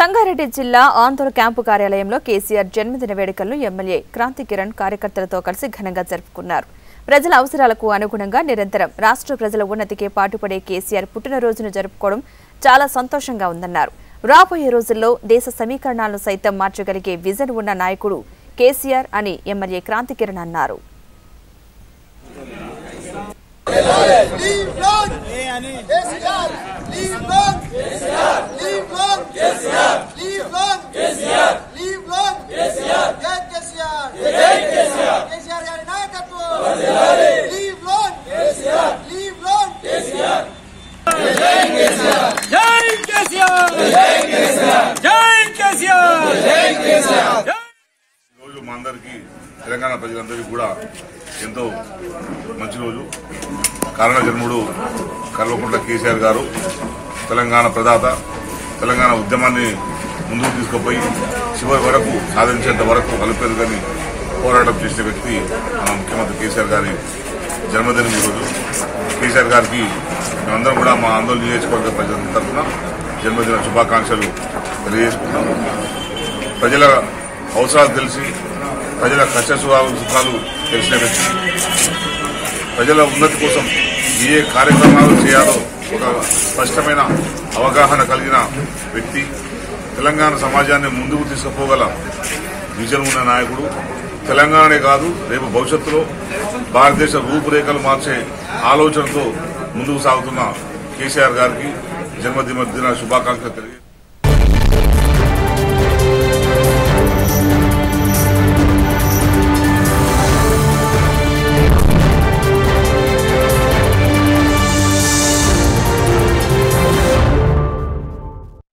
సంగారెడ్డి జిల్లా ఆందోళన క్యాంపు కార్యాలయంలో కేసీఆర్ జన్మదిన వేడుకలను ఎమ్మెల్యే క్రాంతి కిరణ్ కార్యకర్తలతో కలిసి ఘనంగా జరుపుకున్నారు ప్రజల అవసరాలకు అనుగుణంగా నిరంతరం రాష్ట్ర ప్రజల ఉన్నతికి పాటుపడే కేసీఆర్ పుట్టినరోజును జరుపుకోవడం చాలా సంతోషంగా ఉందన్నారు రాబోయే రోజుల్లో దేశ సమీకరణాలను సైతం మార్చగలిగే విజన్ ఉన్న నాయకుడు కేసీఆర్ అని ఎమ్మెల్యే క్రాంతి కిరణ్ అన్నారు Leave long KCR. Leave long KCR. Leave long KCR. Leave long KCR. Leave long KCR. జై కేసీఆర్ జై కేసీఆర్ కేసీఆర్ గారి నాయకత్వం వర్ధిల్లాలి live long KCR live long KCR జై కేసీఆర్ జై కేసీఆర్ జై కేసీఆర్ రోజు మా అందరికీ తెలంగాణ ప్రజలందరికీ కూడా ఎంతో మంచి రోజు కారణ జన్ముడు కల్వకుంట్ల కేసీఆర్ గారు తెలంగాణ ప్రదాత తెలంగాణ ఉద్యమాన్ని ముందుకు తీసుకుపోయి చివరి వరకు సాధించేంత వరకు అలుపెరుగని పోరాటం చేసిన వ్యక్తి మన ముఖ్యమంత్రి కేసీఆర్ గారి జన్మదినం ఈరోజు కేసీఆర్ గారికి మేమందరం కూడా మా ఆందోళన నియోజకవర్గ ప్రజల తరఫున జన్మదిన శుభాకాంక్షలు తెలియజేసుకుంటాము ప్రజల అవసరాలు తెలిసి ప్రజల కష్ట సుఖాలు సుఖాలు తెలిసిన వ్యక్తి ప్రజల ఉన్నతి కోసం ఏ కార్యక్రమాలు చేయాలో ఒక స్పష్టమైన అవగాహన కలిగిన వ్యక్తి తెలంగాణ సమాజాన్ని ముందుకు తీసుకుపోగల విజన్ ఉన్న నాయకుడు తెలంగాణనే కాదు రేపు భవిష్యత్తులో భారతదేశ రూపురేఖలు మార్చే ఆలోచనతో ముందుకు సాగుతున్న కేసీఆర్ గారికి జన్మదిన దిన శుభాకాంక్షలు తెలియ